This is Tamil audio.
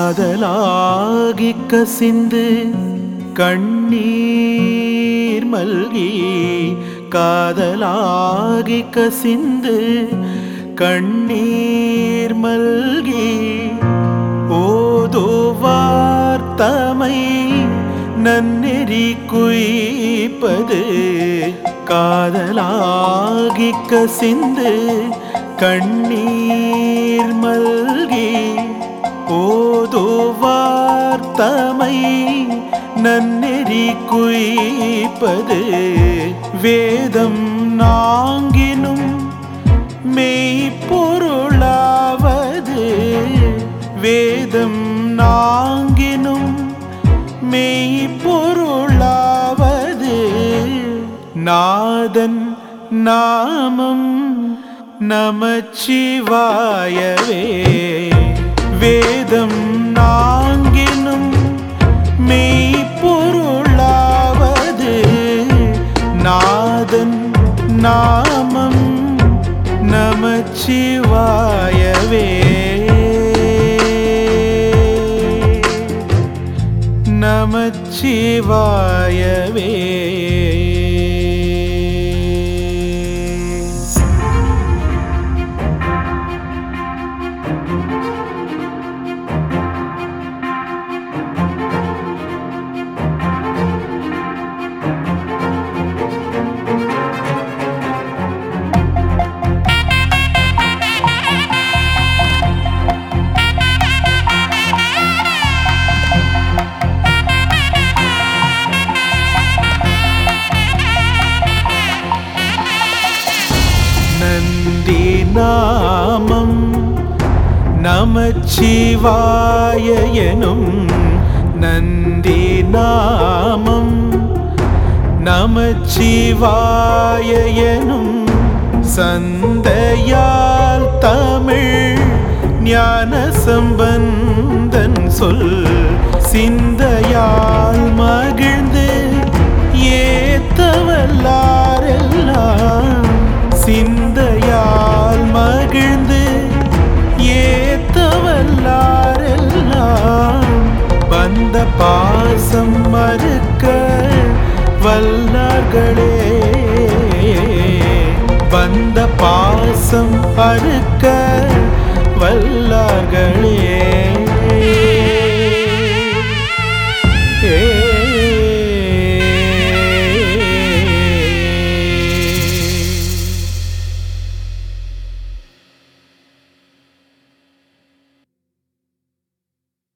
காதலாகி கசிந்து கண்ணீர் மல்கி காதலாகி கசிந்து கண்ணீர் மல்கி ஓதுவார் தமை நன்னெறி குய்ப்பது காதலாகி கசிந்து கண்ணீர் மல்கி ஓதுவார் தமை நன்னெறி குய்ப்பது வேதம் நாங்கினும் மெய்ப்பொருளாவது வேதம் நாங்கினும் மெய்ப்பொருளாவது நாதன் நாமம் நமச்சிவாயவே வேதம் நாங்கினும் மெய்ப்பொருளாவது நாதன் நாமம் நமச்சிவாயவே நமச்சிவாயவே நந்தி நாமம் நமச்சிவாய எனும் நந்தி நாமம் நமச்சிவாய எனும் சந்தையால் தமிழ் ஞான சம்பந்தன் சொல் சிந்தையால் மகிழ்ந்து ஏத்தவல்லாரெல்லாம் சிந்தையால் மகிழ்ந்து ஏத்தவல்லாரெல்லாம் வந்த பாசம் மறுக்க வல்லார்களே வந்த பாசம் அறுக்க வல்லார்களே